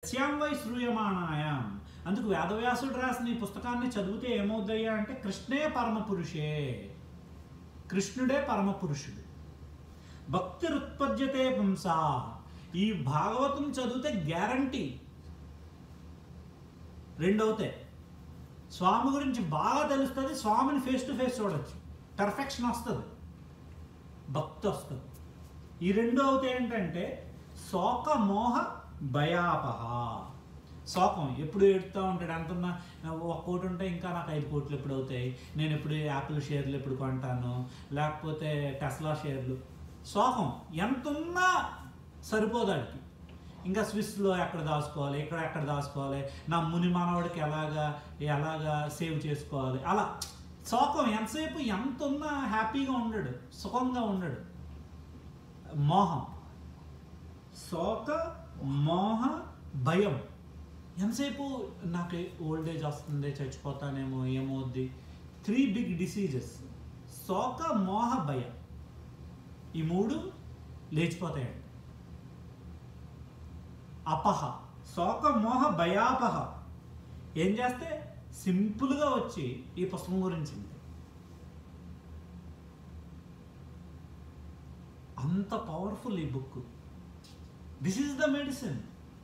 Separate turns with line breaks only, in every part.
యస్యాం why శ్రూయమాణాయాం అందుకు వేదవ్యాసుడు రాసిన ఈ పుస్తకాన్ని చదివితే ఏమవుద్దయ్యా అంటే కృష్ణే పరమ పురుషే కృష్ణుడే పరమ పురుషుడు భక్తి ఉత్పద్యతే పుంస ఈ భాగవతం చదివితే గ్యారంటీ రెండవుతాయి స్వామి గురించి బాగా తెలుస్తుంది స్వామిని ఫేస్ టు ఫేస్ చూడొచ్చు పర్ఫెక్షన్ వస్తుంది భక్తి వస్తుంది ఈ రెండు అవుతాయి ఏంటంటే శోక మోహ భయాపహ శోకం ఎప్పుడు ఏడుతూ ఉంటాడు ఎంతున్నా ఒక కోటి ఉంటే ఇంకా నాకు ఐదు కోట్లు ఎప్పుడు అవుతాయి నేను ఎప్పుడు యాపిల్ షేర్లు ఎప్పుడు కొంటాను లేకపోతే టెస్లా షేర్లు శోకం ఎంత ఉన్నా సరిపోదాడికి ఇంకా స్విస్లో ఎక్కడ దాచుకోవాలి ఇక్కడ ఎక్కడ దాచుకోవాలి నా ముని మనవాడికి ఎలాగా ఎలాగా సేవ్ చేసుకోవాలి అలా శోకం ఎంతసేపు ఎంత ఉన్నా హ్యాపీగా ఉండడు సుఖంగా ఉండడు మోహం శోక మోహ భయం ఎంతసేపు నాకు ఓల్డ్ ఏజ్ వస్తుంది చచ్చిపోతానేమో ఏమవుద్ది త్రీ బిగ్ డిసీజెస్ శోక మోహ భయం ఈ మూడు లేచిపోతాయండి అపహ శోక మోహ భయాపహ ఏం చేస్తే సింపుల్గా వచ్చి ఈ పుస్తకం గురించి ఉంది. అంత పవర్ఫుల్ ఈ book this is the medicine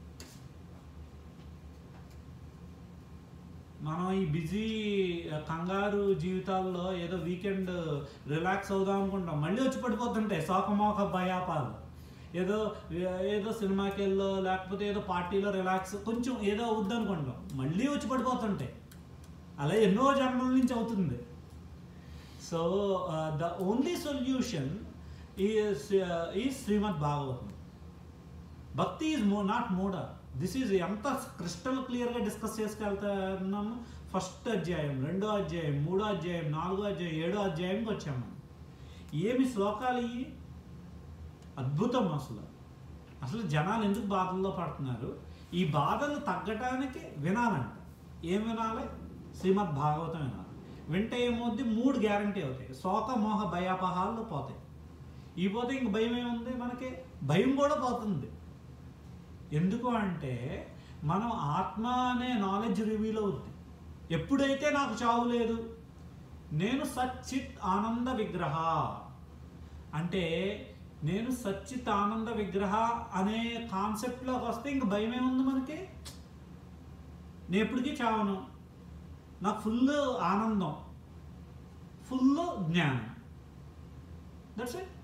మనం ఈ బిజీ కంగారు జీవితాల్లో ఏదో వీకెండ్ రిలాక్స్ అవుదాం అనుకుంటాం మళ్ళీ వచ్చి పడిపోతుంటాయి శోకమోక భయాపాలు ఏదో ఏదో సినిమాకి వెళ్ళో లేకపోతే ఏదో పార్టీలో రిలాక్స్ కొంచెం ఏదో అవుద్ది అనుకుంటాం మళ్ళీ వచ్చి పడిపోతుంటాయి అలా ఎన్నో జన్మల నుంచి అవుతుంది so the only solution is ఈ Shrimad Bhagavatam bhakti is more not mood this is ఎంత క్రిస్టల్ క్లియర్గా డిస్కస్ చేసుకెళ్తున్నాము ఫస్ట్ అధ్యాయం రెండో అధ్యాయం మూడో అధ్యాయం నాలుగో అధ్యాయం ఏడో అధ్యాయంకి వచ్చాము మనం ఏమి శ్లోకాలు ఇవి అద్భుతం అసలు అసలు జనాలు ఎందుకు బాధల్లో పడుతున్నారు ఈ బాధలు తగ్గటానికి వినాలంట ఏం వినాలి శ్రీమద్ భాగవతం వినాలి వింటే ఏమవుద్ది మూడు గ్యారంటీ అవుతాయి శోక మోహ భయాపహాలు పోతాయి ఈ పోతే ఇంక భయం ఏముంది మనకి భయం కూడా పోతుంది ఎందుకు అంటే మనం ఆత్మ అనే నాలెడ్జ్ రివీల్ అవుద్ది ఎప్పుడైతే నాకు చావు లేదు నేను సచ్చిత్ ఆనంద విగ్రహ అంటే నేను సచ్చిత్ ఆనంద విగ్రహ అనే కాన్సెప్ట్లోకి వస్తే ఇంక భయం ఏముంది మనకి నేను ఎప్పటికీ చావను నాకు ఫుల్ ఆనందం ఫుల్ జ్ఞానం దట్స్ ఇట్